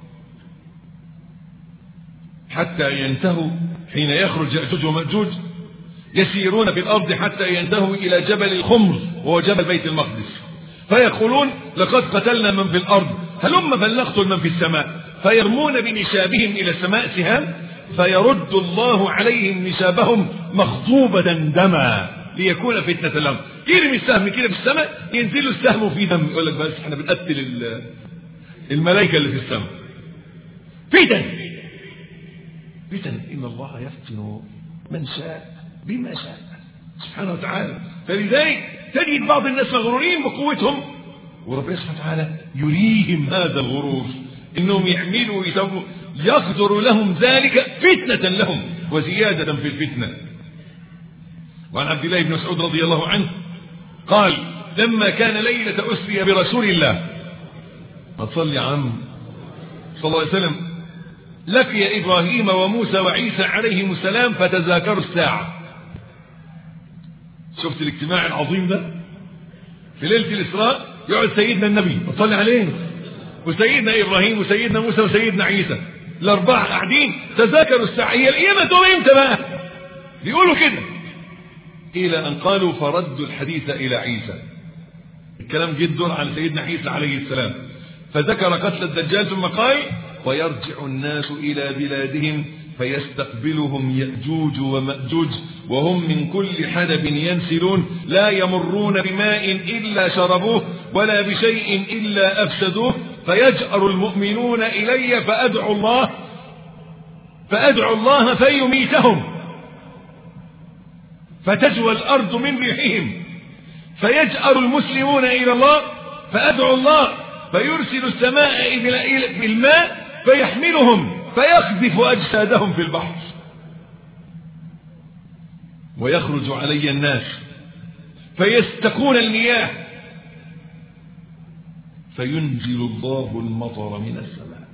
حتى ينتهوا حين يخرج يأجوج ومأجوج يسيرون في الأرض حتى ينتهوا إلى جبل الخمر وهو جبل بيت المقدس فيقولون لقد قتلنا من في الأرض هلم فلنقتل من في السماء فيرمون بنشابهم إلى السماء سهام فيرد الله عليهم نشابهم مخطوبة دما ليكون فتنة لهم يرمي السهم كده في السماء ينزل السهم في دم يقول لك بس احنا بنقتل الملائكة اللي في السماء فتن فتن إن الله يفتن من شاء بما شاء سبحانه وتعالى فلذلك تجد بعض الناس مغرورين بقوتهم وربنا سبحانه وتعالى يريهم هذا الغرور انهم يعملوا ويسووا يقدر لهم ذلك فتنة لهم وزيادة في الفتنة وعن عبد الله بن مسعود رضي الله عنه قال لما كان ليلة أسري برسول الله ما تصلي يا عم صلى الله عليه وسلم لقي إبراهيم وموسى وعيسى عليهم السلام فتذاكروا الساعة شفت الاجتماع العظيم ده في ليلة الإسراء يقعد سيدنا النبي وصلي عليه وسيدنا إبراهيم وسيدنا موسى وسيدنا عيسى الأربعة قاعدين تذاكروا الساعة هي القيامة تقوم إمتى بقى بيقولوا كده إلى أن قالوا فردوا الحديث إلى عيسى الكلام جه الدور على سيدنا عيسى عليه السلام فذكر قتل الدجال ثم قال ويرجع الناس إلى بلادهم فيستقبلهم يأجوج ومأجوج وهم من كل حدب ينسلون لا يمرون بماء إلا شربوه ولا بشيء إلا أفسدوه فيجأر المؤمنون إلي فأدعو الله فأدعو الله فيميتهم فتجوى الأرض من ريحهم فيجأر المسلمون إلى الله فأدعو الله فيرسل السماء بالماء فيحملهم فيقذف أجسادهم في البحر ويخرج علي الناس فيستقون المياه فينزل الله المطر من السماء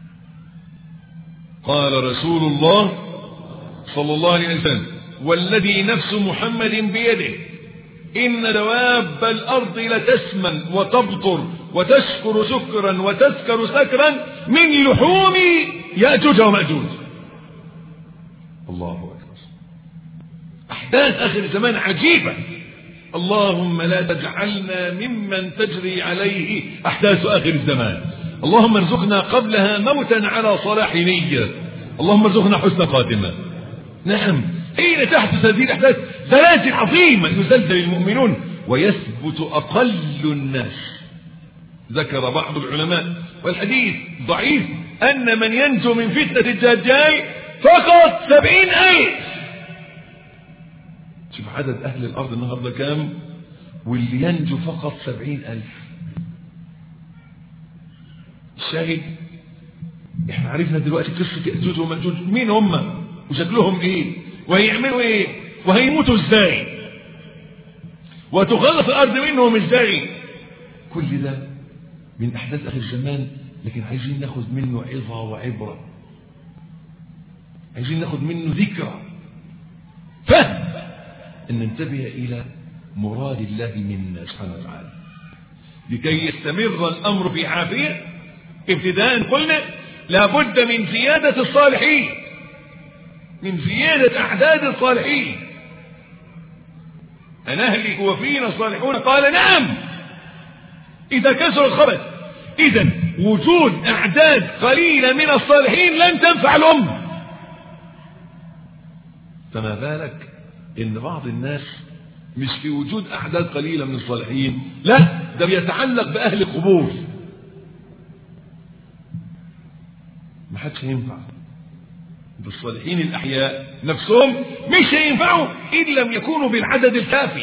قال رسول الله صلى الله عليه وسلم والذي نفس محمد بيده إن دواب الأرض لتسمن وتبطر وتشكر سكرا وتسكر سكرا من لحوم يأجوج ومأجوج الله أكبر أحداث آخر الزمان عجيبة اللهم لا تجعلنا ممن تجري عليه أحداث آخر الزمان اللهم ارزقنا قبلها موتا على صلاح نية اللهم ارزقنا حسن خاتمة نعم حين تحدث هذه الأحداث زلازل عظيمة يزلزل المؤمنون ويثبت أقل الناس ذكر بعض العلماء والحديث ضعيف أن من ينجو من فتنة الدجال فقط سبعين ألف شوف عدد أهل الأرض النهاردة كام واللي ينجو فقط سبعين ألف الشاهد احنا عرفنا دلوقتي قصة يأجوج ومأجوج مين هم وشكلهم ايه وهيعملوا ايه وهيموتوا ازاي وتخلص الارض منهم ازاي كل ده من احداث اخر الزمان لكن عايزين ناخد منه عظة وعبرة عايزين ناخد منه ذكرى فهم ان ننتبه الى مراد الله منا سبحانه وتعالى لكي يستمر الامر بعافية ابتداء قلنا لابد من زيادة الصالحين من زيادة أعداد الصالحين أنهلك وفينا الصالحون قال نعم إذا كسر الخبث إذا وجود أعداد قليلة من الصالحين لن تنفع الأمة فما بالك إن بعض الناس مش في وجود أعداد قليلة من الصالحين لا ده بيتعلق بأهل القبور ما حدش ينفع بالصالحين الأحياء نفسهم مش هينفعوا إن لم يكونوا بالعدد الكافي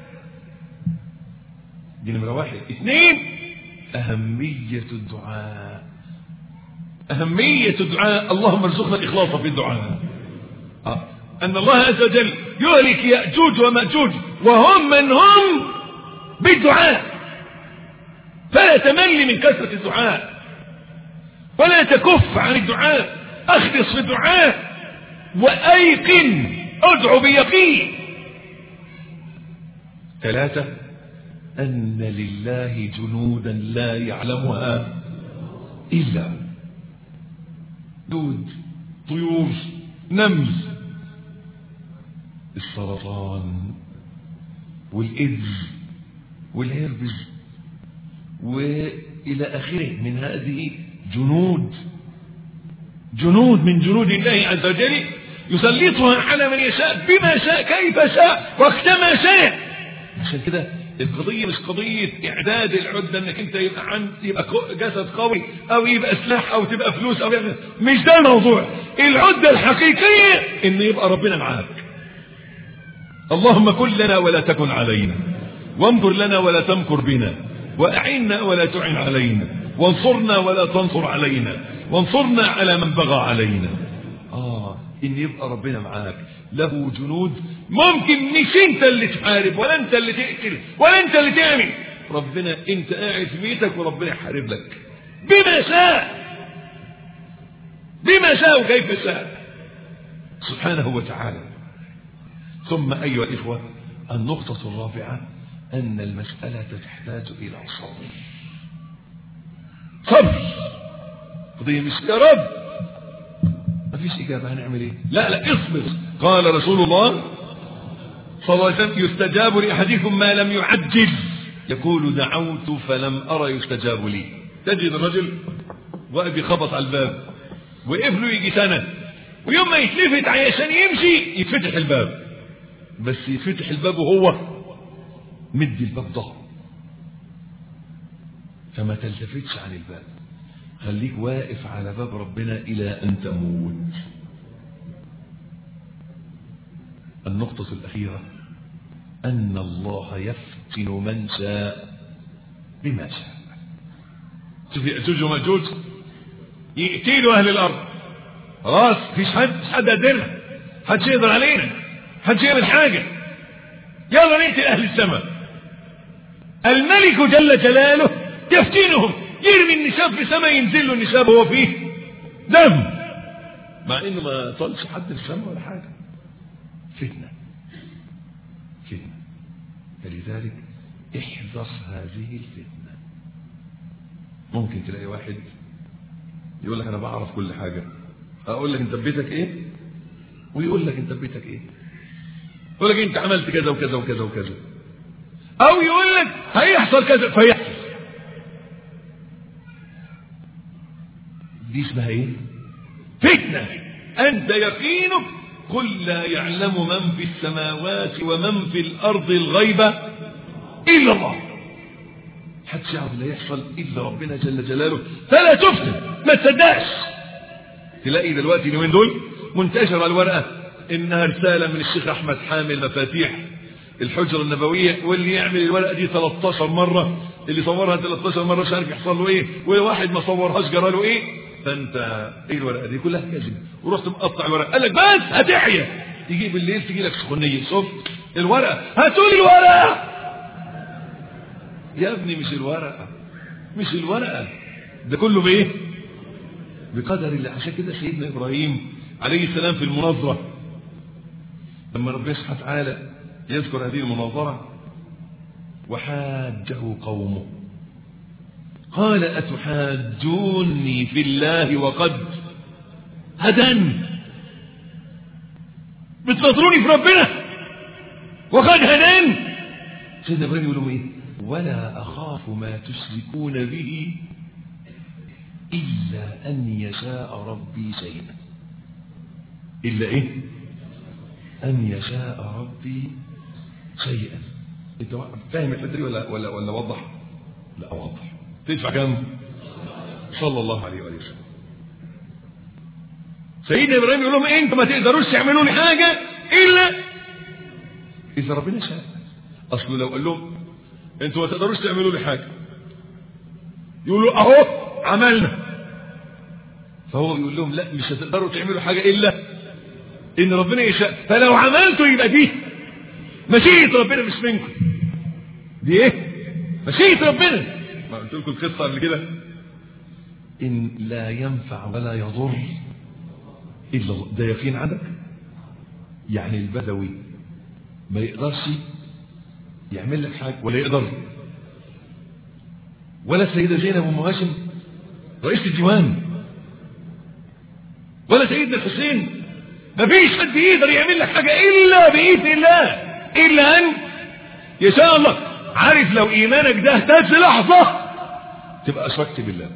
دي نمرة واحد اثنين أهمية الدعاء أهمية الدعاء اللهم ارزقنا الإخلاص في الدعاء آه. أن الله عز وجل يهلك يأجوج ومأجوج وهم من هم بالدعاء فلا تمل من كثرة الدعاء ولا تكف عن الدعاء اخلص في الدعاء وايقن ادعو بيقين ثلاثة أن لله جنودا لا يعلمها إلا دود طيور نمل السرطان والإيدز والهربز وإلى آخره من هذه جنود جنود من جنود الله عز وجل يسلطها على من يشاء بما شاء كيف شاء وقتما شاء عشان كده القضية مش قضية إعداد العدة إنك أنت يبقى عن يبقى جسد قوي أو يبقى سلاح أو تبقى فلوس أو يبقى مش ده الموضوع العدة الحقيقية إن يبقى ربنا معاك اللهم كن لنا ولا تكن علينا وانظر لنا ولا تمكر بنا وأعنا ولا تعن علينا وانصرنا ولا تنصر علينا وانصرنا على من بغى علينا آه إن يبقى ربنا معاك له جنود ممكن مش أنت اللي تحارب ولا أنت اللي تقتل ولا أنت اللي تعمل ربنا أنت قاعد في بيتك وربنا يحارب لك بما شاء بما شاء وكيف شاء سبحانه وتعالى ثم أيها الإخوة النقطة الرابعة أن المسألة تحتاج إلى صبر صبر قضية مش يا رب ما فيش إجابة هنعمل إيه لا لا اصبر قال رسول الله صلى الله عليه وسلم يستجاب لأحدكم ما لم يعجل يقول دعوت فلم أرى يستجاب لي تجد الرجل واقف يخبط على الباب وقف له يجي سنة ويوم ما يتلفت عشان يمشي يتفتح الباب بس يتفتح الباب وهو مدي الباب ظهره فما تلتفتش عن الباب خليك واقف على باب ربنا إلى أن تموت النقطة الأخيرة أن الله يفتن من شاء بما شاء شوف يأجوج ومأجوج يقتلوا أهل الأرض خلاص فيش حد مش حد قدرنا حدش يقدر علينا حدش يعمل حاجة يلا نقتل أهل السماء الملك جل جلاله يفتنهم يرمي النساب في سماء ينزل له النساب وهو فيه دم مع انه ما طلش حد السماء ولا حاجة فتنة فتنة فلذلك احذر هذه الفتنة ممكن تلاقي واحد يقول لك انا بعرف كل حاجة اقول لك انت بيتك ايه ويقول لك انت بيتك ايه يقول لك انت عملت كذا وكذا وكذا وكذا او يقول لك هيحصل كذا فيحصل دي اسمها ايه فتنة انت يقينك قل لا يعلم من في السماوات ومن في الارض الغيب الا الله حدش يعرف اللي يحصل الا ربنا جل جلاله فلا تفتن ما تصدقش تلاقي دلوقتي اليومين دول منتشره الورقه انها رساله من الشيخ احمد حامل مفاتيح الحجره النبويه واللي يعمل الورقه دي 13 مره اللي صورها 13 مره مش عارف يحصل له ايه وواحد ما صورهاش جرى له ايه فانت ايه الورقه دي كلها كذب ورحت مقطع الورقه قال لك بس هتحيا تيجي بالليل تيجي لك سخونيه شوف الورقه هاتوا لي الورقه يا ابني مش الورقه مش الورقه ده كله بايه بقدر الله عشان كده سيدنا ابراهيم عليه السلام في المناظره لما ربنا سبحانه وتعالى يذكر هذه المناظره وحاجه قومه قال أتحاجوني في الله وقد هداني بتنظروني في ربنا وقد هداني سيدنا ابراهيم يقول لهم ايه ولا اخاف ما تشركون به الا ان يشاء ربي شيئا الا ايه ان يشاء ربي شيئا انت فاهم الحته دي ولا ولا ولا وضح لا اوضح تدفع كم صلى الله عليه وآله وسلم سيدنا ابراهيم يقول لهم انتوا ما تقدروش تعملوا لي حاجه الا اذا ربنا شاء اصله لو قال لهم انتوا ما تقدروش تعملوا لي حاجه يقولوا اهو عملنا فهو يقول لهم لا مش هتقدروا تعملوا حاجه الا ان ربنا يشاء فلو عملتوا يبقى دي مشيئه ربنا مش منكم دي ايه مشيئه ربنا ما قلت لكم القصه قبل كده ان لا ينفع ولا يضر الا الله ده يقين عندك يعني البدوي ما يقدرش يعمل لك حاجه ولا يقدر ولا السيده زينب ام هاشم رئيس الديوان ولا سيدنا الحسين ما فيش حد يقدر يعمل لك حاجه الا باذن الله الا ان يشاء الله عارف لو ايمانك ده اهتز لحظه تبقى اشركت بالله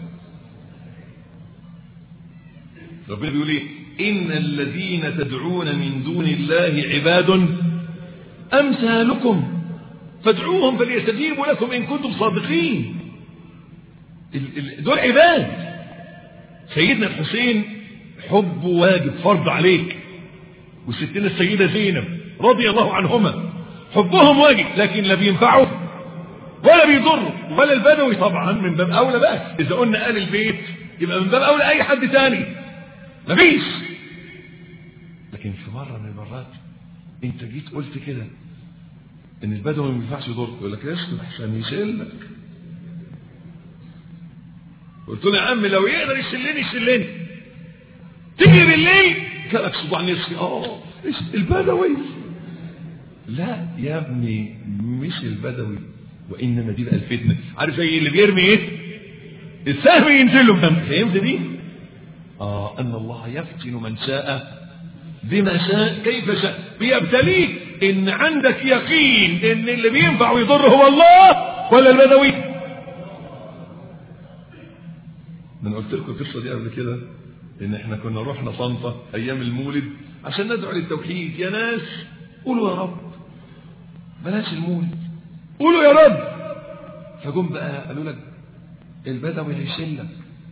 ربنا بيقول ايه ان الذين تدعون من دون الله عباد امثالكم فادعوهم فليستجيبوا لكم ان كنتم صادقين دول عباد سيدنا الحسين حب واجب فرض عليك وستنا السيدة زينب رضي الله عنهما حبهم واجب لكن لا بينفعوا ولا بيضروا ولا البدوي طبعا من باب اولى بقى اذا قلنا قال البيت يبقى من باب اولى اي حد تاني مفيش لكن في مره من المرات انت جيت قلت كده ان البدوي ما ينفعش يضر يقول لك اسكت عشان يشيلك قلت له يا عم لو يقدر يشيلني يشيلني تيجي بالليل جالك صداع نصفي اه البدوي لا يا ابني مش البدوي وانما دي بقى الفتنه عارف زي اللي بيرمي ايه السهم ينزل له بدم فهمت دي اه ان الله يفتن من شاء بما شاء كيف شاء بيبتليك ان عندك يقين ان اللي بينفع ويضر هو الله ولا البدوي انا قلت لكم القصه دي قبل كده ان احنا كنا رحنا طنطا ايام المولد عشان ندعو للتوحيد يا ناس قولوا يا رب بلاش المولد قولوا يا رب فجم بقى قالوا لك البدوي هيشيلك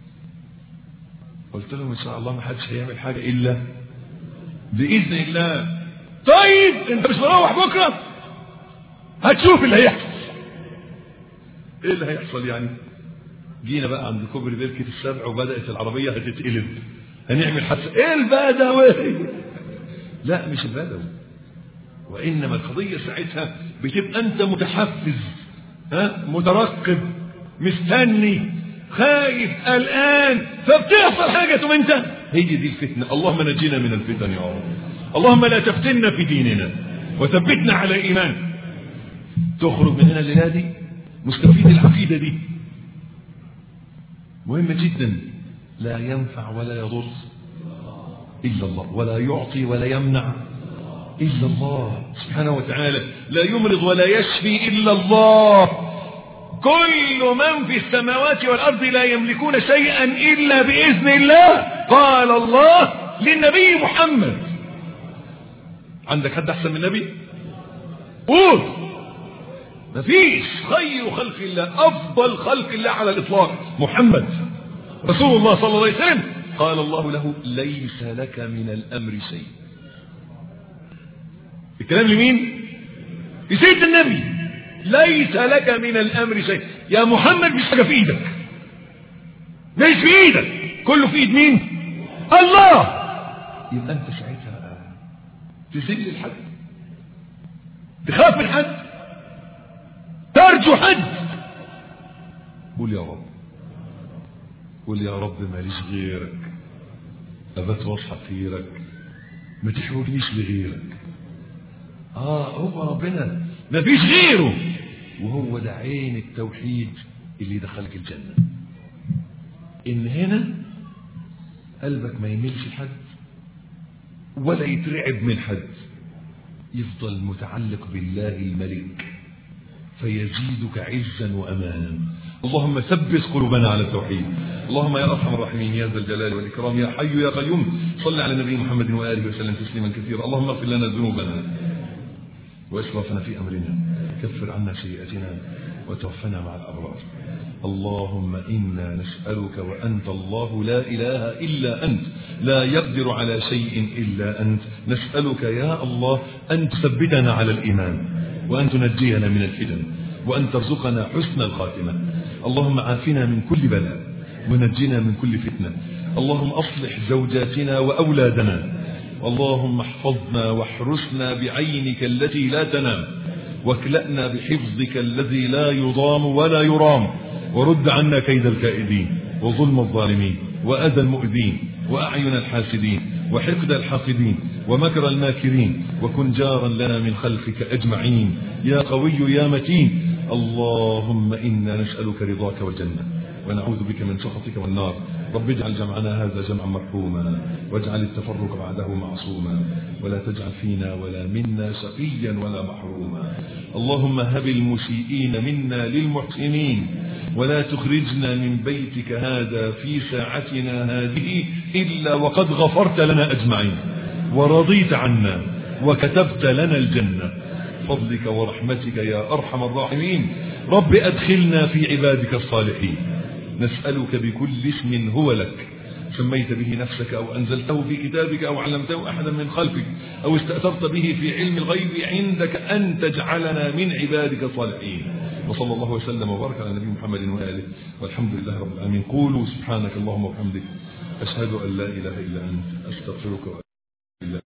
قلت لهم ان شاء الله ما حدش هيعمل حاجه الا باذن الله طيب انت مش مروح بكره هتشوف اللي هيحصل ايه اللي هيحصل يعني جينا بقى عند كوبري بركه السبع وبدات العربيه هتتقلب هنعمل حادثه ايه البدوي لا مش البدوي وانما القضيه ساعتها بتبقى انت متحفز ها مترقب مستني خايف قلقان فبتحصل حاجه تقوم انت هي دي الفتنه اللهم نجينا من الفتن يا رب اللهم لا تفتنا في ديننا وثبتنا على ايمان تخرج من هنا الليله دي مستفيد العقيده دي مهمه جدا لا ينفع ولا يضر الا الله ولا يعطي ولا يمنع إلا الله سبحانه وتعالى لا يمرض ولا يشفي إلا الله كل من في السماوات والأرض لا يملكون شيئا إلا بإذن الله قال الله للنبي محمد عندك حد أحسن من النبي قول مفيش خير خلق الله أفضل خلق الله على الإطلاق محمد رسول الله صلى الله عليه وسلم قال الله له ليس لك من الأمر شيء الكلام لمين لسيد النبي ليس لك من الامر شيء يا محمد مش حاجه في ايدك مش في ايدك كله في ايد مين الله يبقى انت ساعتها تذل الحد تخاف من حد ترجو حد قول يا رب قول يا رب ماليش غيرك ابات واصحى خيرك ما تحوجنيش لغيرك اه هو ربنا ما فيش غيره وهو ده عين التوحيد اللي دخلك الجنة ان هنا قلبك ما يميلش لحد ولا يترعب من حد يفضل متعلق بالله الملك فيزيدك عزا وامانا اللهم ثبت قلوبنا على التوحيد اللهم يا ارحم الراحمين يا ذا الجلال والاكرام يا حي يا قيوم صل على النبي محمد واله وسلم تسليما كثيرا اللهم اغفر لنا ذنوبنا واسرافنا في امرنا كفر عنا سيئاتنا وتوفنا مع الابرار اللهم انا نسالك وانت الله لا اله الا انت لا يقدر على شيء الا انت نسالك يا الله ان تثبتنا على الايمان وان تنجينا من الفتن وان ترزقنا حسن الخاتمه اللهم عافنا من كل بلاء ونجنا من كل فتنه اللهم اصلح زوجاتنا واولادنا اللهم احفظنا واحرسنا بعينك التي لا تنام واكلأنا بحفظك الذي لا يضام ولا يرام ورد عنا كيد الكائدين وظلم الظالمين وأذى المؤذين وأعين الحاسدين وحقد الحاقدين ومكر الماكرين وكن جارا لنا من خلفك أجمعين يا قوي يا متين اللهم إنا نسألك رضاك والجنة ونعوذ بك من سخطك والنار رب اجعل جمعنا هذا جمعا مرحوما واجعل التفرق بعده معصوما ولا تجعل فينا ولا منا شقيا ولا محروما اللهم هب المسيئين منا للمحسنين ولا تخرجنا من بيتك هذا في ساعتنا هذه إلا وقد غفرت لنا أجمعين ورضيت عنا وكتبت لنا الجنة فضلك ورحمتك يا أرحم الراحمين رب أدخلنا في عبادك الصالحين نسألك بكل اسم هو لك سميت به نفسك أو أنزلته في كتابك أو علمته أحدا من خلفك أو استأثرت به في علم الغيب عندك أن تجعلنا من عبادك الصالحين وصلى الله وسلم وبارك على نبي محمد وآله والحمد لله رب العالمين قولوا سبحانك اللهم وبحمدك أشهد أن لا إله إلا أنت أستغفرك وأتوب إليك